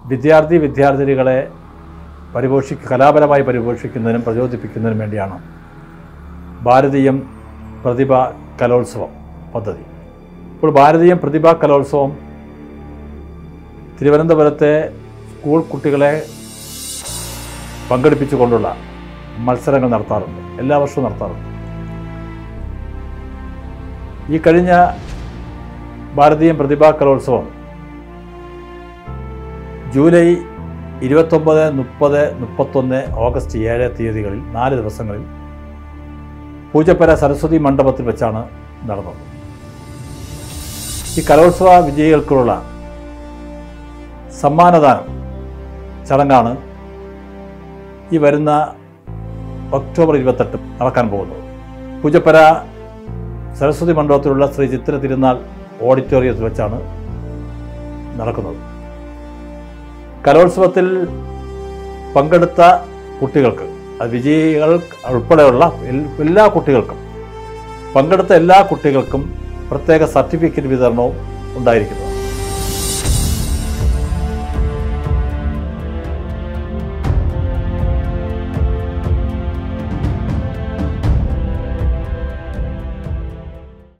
വിദ്യാർത്ഥി വിദ്യാർത്ഥിനികളെ പരിപോഷി കലാപരമായി പരിപോഷിക്കുന്നതിനും പ്രചോദിപ്പിക്കുന്നതിനും വേണ്ടിയാണ് ഭാരതീയം പ്രതിഭ കലോത്സവം പദ്ധതി ഇപ്പോൾ ഭാരതീയം പ്രതിഭാ കലോത്സവം തിരുവനന്തപുരത്തെ സ്കൂൾ കുട്ടികളെ പങ്കെടുപ്പിച്ചുകൊണ്ടുള്ള മത്സരങ്ങൾ നടത്താറുണ്ട് എല്ലാ വർഷവും നടത്താറുണ്ട് ഈ കഴിഞ്ഞ ഭാരതീയം പ്രതിഭാ കലോത്സവം ജൂലൈ ഇരുപത്തൊമ്പത് മുപ്പത് മുപ്പത്തൊന്ന് ഓഗസ്റ്റ് ഏഴ് തീയതികളിൽ നാല് ദിവസങ്ങളിൽ പൂജപ്പര സരസ്വതി മണ്ഡപത്തിൽ വെച്ചാണ് നടന്നത് ഈ കലോത്സവ വിജയികൾക്കുള്ള സമ്മാനദാനം ചടങ്ങാണ് ഈ വരുന്ന ഒക്ടോബർ ഇരുപത്തെട്ട് നടക്കാൻ പോകുന്നത് പൂജപ്പര സരസ്വതി മണ്ഡപത്തിലുള്ള ശ്രീ ചിത്ര തിരുനാൾ ഓഡിറ്റോറിയത്തിൽ വെച്ചാണ് നടക്കുന്നത് കലോത്സവത്തിൽ പങ്കെടുത്ത കുട്ടികൾക്ക് അത് വിജയികൾ ഉൾപ്പെടെയുള്ള എൽ- എല്ലാ കുട്ടികൾക്കും പങ്കെടുത്ത എല്ലാ കുട്ടികൾക്കും പ്രത്യേക സർട്ടിഫിക്കറ്റ് വിതരണവും ഉണ്ടായിരിക്കുന്നത്